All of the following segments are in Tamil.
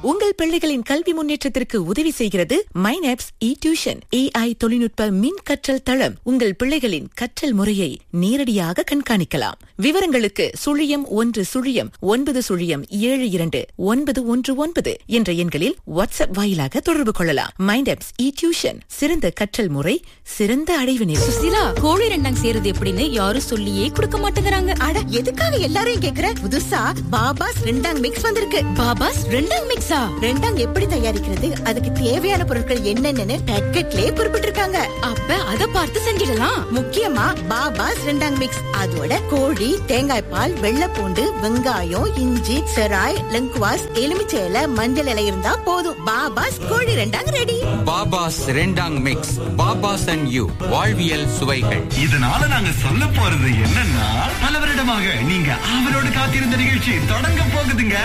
உங்கள் பிள்ளைகளின் கல்வி முன்னேற்றத்திற்கு உதவி செய்கிறது மைனாப்ஸ் இ டியூஷன் ஏஐ தொழில்நுட்ப மின் கற்றல் தளம் உங்கள் பிள்ளைகளின் கற்றல் முறையை நேரடியாக கண்காணிக்கலாம் விவரங்களுக்கு சுழியம் ஒன்று சுழியம் ஒன்பது சுழியம் ஏழு இரண்டு ஒன்பது ஒன்று ஒன்பது என்ற எண்களில் வாட்ஸ்அப் வாயிலாக தொடர்பு கொள்ளலாம் மைண்டாப்ஸ் இ டியூஷன் சிறந்த கற்றல் முறை சிறந்த அடைவு நிலை சுசிலா கோழி ரெண்டாங் சேருது எப்படின்னு யாரும் சொல்லியே கொடுக்க மாட்டேங்கிறாங்க அட எதுக்காக எல்லாரையும் கேக்குற புதுசா பாபாஸ் ரெண்டாங் மிக்ஸ் வந்திருக்கு பாபாஸ் ரெண்டாங் மிக்ஸா ரெண்டாங் எப்படி தயாரிக்கிறது அதுக்கு தேவையான பொருட்கள் என்னென்னு பேக்கெட்லயே குறிப்பிட்டிருக்காங்க அப்ப அத பார்த்து செஞ்சிடலாம் முக்கியமா பாபாஸ் ரெண்டாங் மிக்ஸ் அதோட கோழி தேங்காய் பால் வெள்ளைப்பூண்டு வெங்காயம் இஞ்சி செராய் லெங்குவாஸ் எலுமிச்சை இலை மஞ்சள் இலை இருந்தா போதும் பாபாஸ் கோழி rendang ready Baba's rendang mix Baba's and you வாழ்வியல் சுவைகள் இதனால நாங்க சொல்ல போறது என்னன்னா பல வருடமாக நீங்க அவரோடு காத்திருந்த நிகழ்ச்சி தொடங்க போகுதுங்க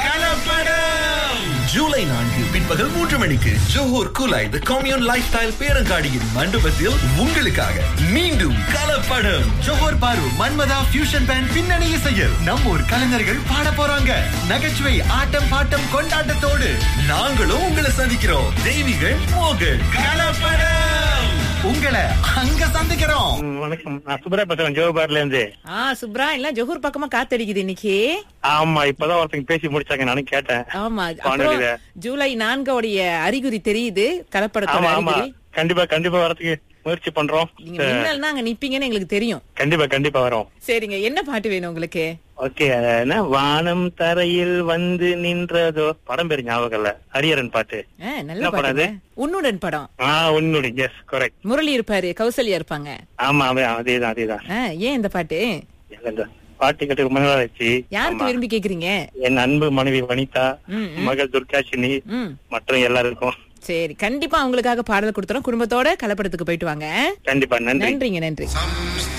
கலப்படம் ஜூலை நான்கு பிற்பகல் மூன்று மணிக்கு Johor Kulai the commune lifestyle பேரங்காடியின் மண்டபத்தில் உங்களுக்காக மீண்டும் கலப்படம் ஜோஹூர் பாரு மன்மதா ஃபியூஷன் பேண்ட் பின்னணி இசையில் நம்ம ஊர் கலைஞர்கள் பாட போறாங்க நகைச்சுவை ஆட்டம் பாட்டம் கொண்டாட்டத்தோடு நாங்களும் உங்களை சந்திக்கிறோம் தெய்வீகள் மோகன் கலப்படம் உங்களை அங்க சந்திக்கிறோம் ம், வணக்கம் நான் சுப்ரா பேசுறேன் ஜோபார்ல இருந்து ஆ சுப்ரா எல்லாம் ஜொஹூர் பக்கமா காத்தடிக்குது இன்னைக்கு ஆமா இப்பதான் ஒருத்தங்க பேசி முடிச்சாங்க நானும் கேட்டேன் ஆமா வானொலியில. அப்புறம் ஜூலை நான்கோடைய அறிகுறி தெரியுது கலப்படத்தோட ஆமா ஆமா அறிகுறி கண்டிப்பா கண்டிப்பா வரதுக்கு முயற்சி பண்றோம் நீங்க மின்னல்னா அங்க நிப்பீங்கன்னு எங்களுக்கு தெரியும் கண்டிப்பா கண்டிப்பா வரோம் சரிங்க என்ன பாட்டு வேணும் உங்களுக்கு ஓகே என்ன வானம் தரையில் வந்து நின்றதோ படம் பேரு ஞாபகம் இல்ல ஹரியரன் பாட்டு ஆ, நல்ல என்ன படம் பாட்டு உன்னுடன் படம் ஆ உன்னுடைய எஸ் கரெக்ட் முரளி இருப்பாரு கௌசல்யா இருப்பாங்க ஆமா அவன் அதேதான் அதேதான் ஆ, ஏன் இந்த பாட்டு எனக்கு இந்த பாட்டு கேட்டு ரொம்ப நாள் ஆச்சு யாருக்கு ஆமா. விரும்பி கேக்குறீங்க என் அன்பு மனைவி வனிதா ம், ம். மகள் துர்காஷினி ம் மற்றும் எல்லாருக்கும் சரி கண்டிப்பா உங்களுக்காக பாடல் கொடுத்துறோம் குடும்பத்தோட கலப்படத்துக்கு போயிட்டு வாங்க கண்டிப்பா நன்றி நன்றிங்க நன்றி